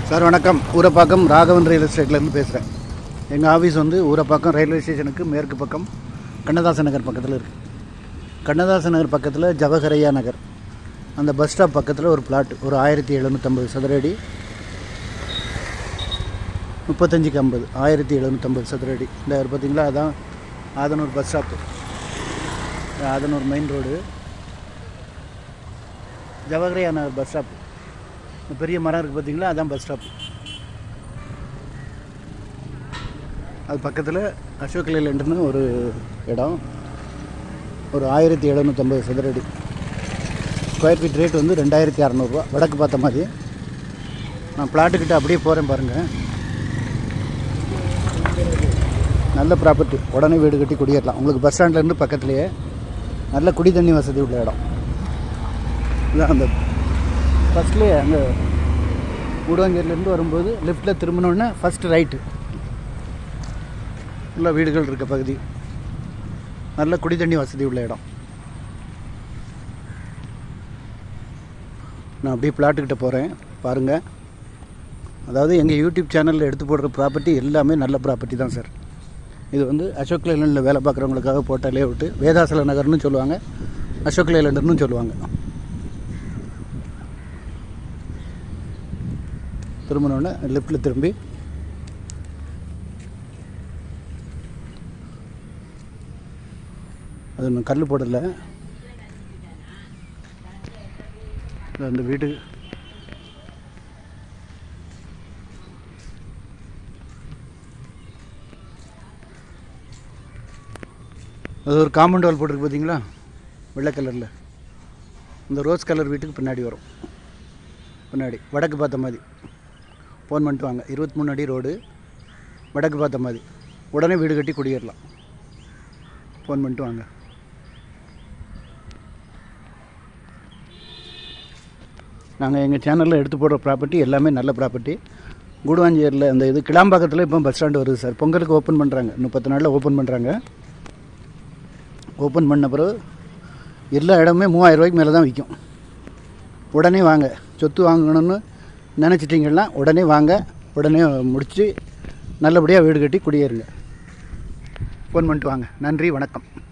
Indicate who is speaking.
Speaker 1: sir வணக்கம் Urapakkam Raghavan railway ஸ்டேட்லேருந்து பேசுகிறேன் எங்கள் ஆஃபீஸ் வந்து ஊரப்பாக்கம் ரயில்வே ஸ்டேஷனுக்கு மேற்கு பக்கம் கண்ணதாசன் நகர் பக்கத்தில் இருக்குது கண்ணதாசன் நகர் பக்கத்தில் ஜவஹரையா நகர் அந்த பஸ் ஸ்டாப் பக்கத்தில் ஒரு பிளாட் ஒரு ஆயிரத்தி எழுநூற்றம்பது சதுர அடி முப்பத்தஞ்சுக்கு ஐம்பது ஆயிரத்தி எழுநூற்றம்பது சதுர அடி இந்த ஒரு பார்த்தீங்களா அதான் Athanur bus stop Athanur main road ஜவஹரையா நகர் பஸ் ஸ்டாப் இந்த பெரிய மரம் இருக்குது பார்த்தீங்களா அதான் பஸ் ஸ்டாப் அது பக்கத்தில் அசோக் லேலண்டுன்னு ஒரு இடம் ஒரு ஆயிரத்தி எழுநூற்றம்பது சதுரடி ஸ்கொயர் ஃபீட் ரேட் வந்து ரெண்டாயிரத்தி அறநூறுவா வடக்கு பார்த்த மாதிரி நான் பிளாட்டுக்கிட்ட அப்படியே போகிறேன் பாருங்கள் நல்ல ப்ராப்பர்ட்டி உடனே வீடு கட்டி குடியேறலாம் உங்களுக்கு பஸ் ஸ்டாண்ட்லேருந்து பக்கத்துலேயே நல்ல குடி தண்ணி வசதி உள்ள இடம் இதான் அந்த ஃபஸ்ட்லேயே அங்கே கூடாங்கேர்லேருந்து வரும்போது லெஃப்ட்டில் திரும்பினோடனே ஃபஸ்ட்டு ரைட்டு உள்ள வீடுகள் இருக்க பகுதி நல்ல குடி தண்ணி வசதி உள்ள இடம் நான் அப்படியே பிளாட்டுக்கிட்ட போகிறேன் பாருங்கள் அதாவது எங்கள் யூடியூப் சேனலில் எடுத்து போடுற ப்ராப்பர்ட்டி எல்லாமே நல்ல ப்ராப்பர்ட்டி தான் சார் இது வந்து அசோக் லேலண்டில் வேலை பார்க்குறவங்களுக்காக போட்ட லேஅவுட்டு வேதாசல நகர்னு சொல்லுவாங்க அசோக் லேலண்டர்னு சொல்லுவாங்க திரும்பினோடனே லெஃப்ட்டில் திரும்பி அது இன்னும் கல் போடலை இது அந்த வீடு அது ஒரு காம்பவுண்ட் வால் போட்டிருக்கு பார்த்தீங்களா வெள்ளை கலரில் இந்த ரோஸ் கலர் வீட்டுக்கு பின்னாடி வரும் பின்னாடி வடக்கு பார்த்த மாதிரி ஃபோன் பண்ணிட்டு வாங்க இருபத்தி மூணு அடி ரோடு வடக்கு பார்த்த மாதிரி உடனே வீடு கட்டி குடியேறலாம் ஃபோன் பண்ணிட்டு வாங்க நாங்கள் எங்கள் சேனலில் எடுத்து போடுற ப்ராப்பர்ட்டி எல்லாமே நல்ல ப்ராப்பர்ட்டி கூடுவாஞ்சேரியில் அந்த இது கிளாம்பாக்கத்தில் இப்போ பஸ் ஸ்டாண்டு வருது சார் பொங்கலுக்கு ஓப்பன் பண்ணுறாங்க இன்னும் பத்து நாளில் ஓப்பன் பண்ணுறாங்க ஓப்பன் பண்ண பிறகு எல்லா இடமே மூவாயிரம் ரூபாய்க்கு மேலே தான் விற்கும் உடனே வாங்க சொத்து வாங்கணும்னு நினச்சிட்டிங்கன்னா உடனே வாங்க உடனே முடித்து நல்லபடியாக வீடு கட்டி குடியேறுங்க ஃபோன் பண்ணிட்டு வாங்க நன்றி வணக்கம்